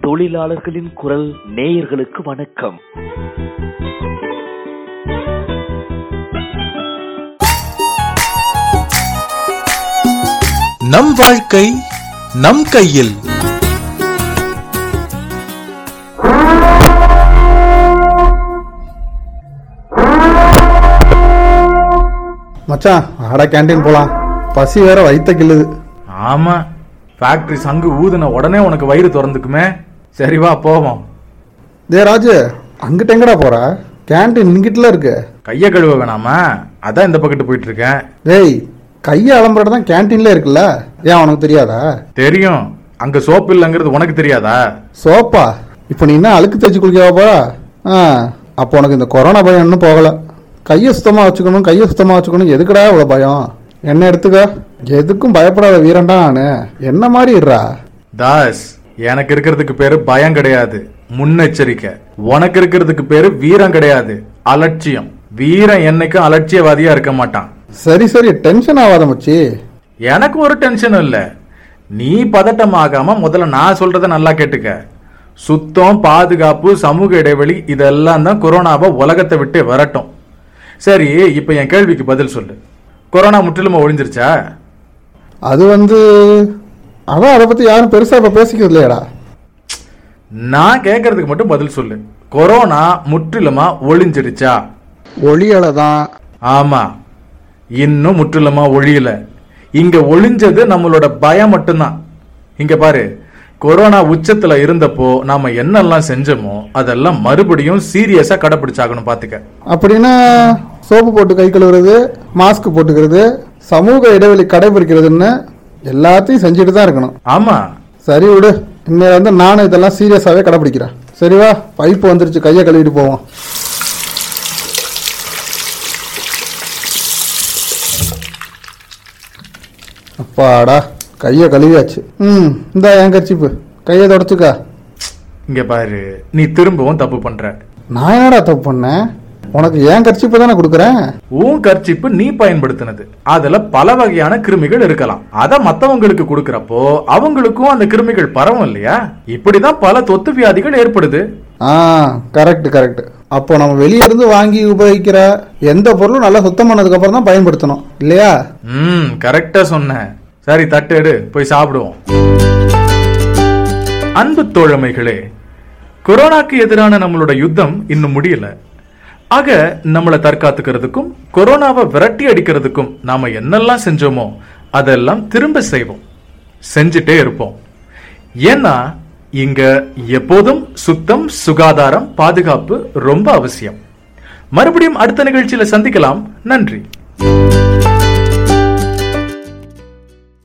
தொழிலாளர்களின் குரல் நேயர்களுக்கு வணக்கம் நம் வாழ்க்கை நம் கையில் மச்சான் ஆடா கேண்டீன் போலாம் பசி வேற வயித்த கிள்ளுது ஆமா ஃபேக்டரி சங்கு ஊதுன உடனே உனக்கு வயிறு திறந்துக்குமே சரி வா போவோம் டே ராஜு அங்கிட்ட எங்கடா போற கேண்டீன் இங்கிட்டுல இருக்கு கைய கழுவ வேணாமா அதான் இந்த பக்கத்து போயிட்டு இருக்கேன் டேய் கையை அலம்புறது தான் கேண்டீன்ல இருக்குல்ல ஏன் உனக்கு தெரியாதா தெரியும் அங்க சோப்பு இல்லைங்கிறது உனக்கு தெரியாதா சோப்பா இப்போ நீ என்ன அழுக்கு தேய்ச்சி குளிக்கவா போற ஆ அப்போ உனக்கு இந்த கொரோனா பயம் இன்னும் போகல கையை சுத்தமா வச்சுக்கணும் கையை சுத்தமா வச்சுக்கணும் எதுக்குடா இவ்வளோ பயம் என்ன எடுத்துக்க எதுக்கும் பயப்படாத வீரன்டா நானு என்ன மாதிரி இருறா தாஸ் எனக்கு இருக்கிறதுக்கு பேரு பயம் கிடையாது முன்னெச்சரிக்கை உனக்கு இருக்கிறதுக்கு பேரு வீரம் கிடையாது அலட்சியம் வீரன் என்னைக்கும் அலட்சியவாதியா இருக்க மாட்டான் சரி சரி டென்ஷன் ஆகாத மச்சி எனக்கு ஒரு டென்ஷனும் இல்ல நீ பதட்டம் ஆகாம முதல்ல நான் சொல்றத நல்லா கேட்டுக்க சுத்தம் பாதுகாப்பு சமூக இடைவெளி இதெல்லாம் தான் கொரோனாவை உலகத்தை விட்டு வரட்டும் சரி இப்ப என் கேள்விக்கு பதில் சொல்லு கொரோனா முற்றிலுமா ஒழிஞ்சிருச்சா அது வந்து அதான் அதை பத்தி யாரும் பெருசா இப்ப பேசிக்கிறது இல்லையாடா நான் கேட்கறதுக்கு மட்டும் பதில் சொல்லு கொரோனா முற்றிலுமா ஒழிஞ்சிருச்சா ஒளியலை தான் ஆமா இன்னும் முற்றிலுமா ஒழியல இங்க ஒளிஞ்சது நம்மளோட பயம் மட்டும்தான் இங்க பாரு கொரோனா உச்சத்துல இருந்தப்போ நாம என்னெல்லாம் செஞ்சோமோ அதெல்லாம் மறுபடியும் சீரியஸா கடைபிடிச்சாகணும் பாத்துக்க அப்படின்னா சோப்பு போட்டு கை கழுவுறது மாஸ்க் போட்டுக்கிறது சமூக இடைவெளி கடைபிடிக்கிறதுன்னு எல்லாத்தையும் செஞ்சுட்டு தான் இருக்கணும் ஆமா சரி விடு இன்னையில வந்து நானும் இதெல்லாம் சீரியஸாவே கடைபிடிக்கிறேன் சரி வா பைப்பு வந்துருச்சு கையை கழுவிட்டு போவோம் அப்பாடா கையை கழுவியாச்சு ம் இந்த என் கர்ச்சிப்பு கையை தொடச்சுக்கா இங்க பாரு நீ திரும்பவும் தப்பு பண்ற நான் என்னடா தப்பு பண்ணேன் உனக்கு ஏன் கர்ச்சிப்பு தானே கொடுக்குறேன் உன் கர்ச்சிப்பு நீ பயன்படுத்தினது அதுல பல வகையான கிருமிகள் இருக்கலாம் அத மத்தவங்களுக்கு கொடுக்கறப்போ அவங்களுக்கும் அந்த கிருமிகள் பரவும் இல்லையா இப்படிதான் பல தொத்து வியாதிகள் ஏற்படுது ஆ கரெக்ட் கரெக்ட் அப்போ நம்ம வெளியே இருந்து வாங்கி உபயோகிக்கிற எந்த பொருளும் நல்லா சுத்தம் பண்ணதுக்கு அப்புறம் தான் பயன்படுத்தணும் இல்லையா ம் கரெக்டா சொன்ன சரி தட்டு எடு போய் சாப்பிடுவோம் அன்பு தோழமைகளே கொரோனாக்கு எதிரான நம்மளோட யுத்தம் இன்னும் முடியல ஆக நம்மளை தற்காத்துக்கிறதுக்கும் கொரோனாவை விரட்டி அடிக்கிறதுக்கும் நாம என்னெல்லாம் செஞ்சோமோ அதெல்லாம் திரும்ப செய்வோம் செஞ்சுட்டே இருப்போம் ஏன்னா இங்க எப்போதும் சுத்தம் சுகாதாரம் பாதுகாப்பு ரொம்ப அவசியம் மறுபடியும் அடுத்த நிகழ்ச்சியில சந்திக்கலாம் நன்றி